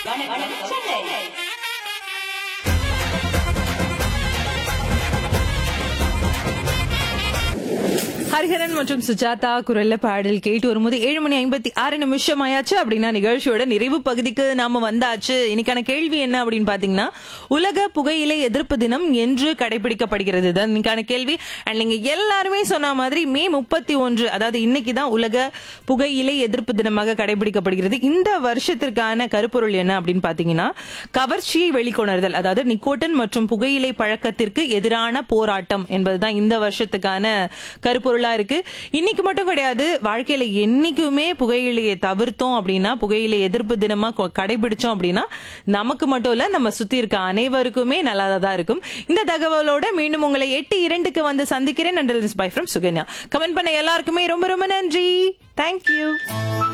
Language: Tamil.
வணக்கம் சென்னை ஹரிஹரன் மற்றும் சுஜாதா குரல்ல பாடல் கேட்டு வரும்போது ஏழு மணி ஐம்பத்தி ஆறு நிமிஷம் ஆயாச்சு அப்படின்னா நிகழ்ச்சியோட நிறைவு பகுதிக்கு நாம வந்தாச்சு இன்னைக்கான கேள்வி என்ன அப்படின்னு பாத்தீங்கன்னா உலக புகையிலை எதிர்ப்பு தினம் என்று கடைபிடிக்கப்படுகிறது தான் இன்னைக்கான கேள்வி அண்ட் நீங்க எல்லாருமே சொன்ன மாதிரி மே முப்பத்தி ஒன்று அதாவது இன்னைக்கு தான் உலக புகையிலை எதிர்ப்பு தினமாக கடைபிடிக்கப்படுகிறது இந்த வருஷத்திற்கான கருப்பொருள் என்ன அப்படின்னு பாத்தீங்கன்னா கவர்ச்சியை வெளிக்கொணர்தல் அதாவது நிக்கோட்டின் மற்றும் புகையிலை பழக்கத்திற்கு எதிரான போராட்டம் என்பதுதான் இந்த வருஷத்துக்கான கருப்பொருளா இருக்கு இன்னைக்கு மட்டும் கிடையாது வாழ்க்கையில என்னைக்குமே புகையிலையை தவிர்த்தோம் அப்படின்னா புகையிலை எதிர்ப்பு தினமா கொ- கடைபிடிச்சோம் அப்படின்னா நமக்கு மட்டும் இல்ல நம்ம சுத்தி இருக்க அனைவருக்குமே நல்லதா தான் இருக்கும் இந்த தகவலோட மீண்டும் உங்களை எட்டு இரண்டுக்கு வந்து சந்திக்கிறேன் நன்றி பை ஃப்ரம் சுகன்யா கமெண்ட் பண்ண எல்லாருக்குமே ரொம்ப ரொம்ப நன்றி தேங்க்யூ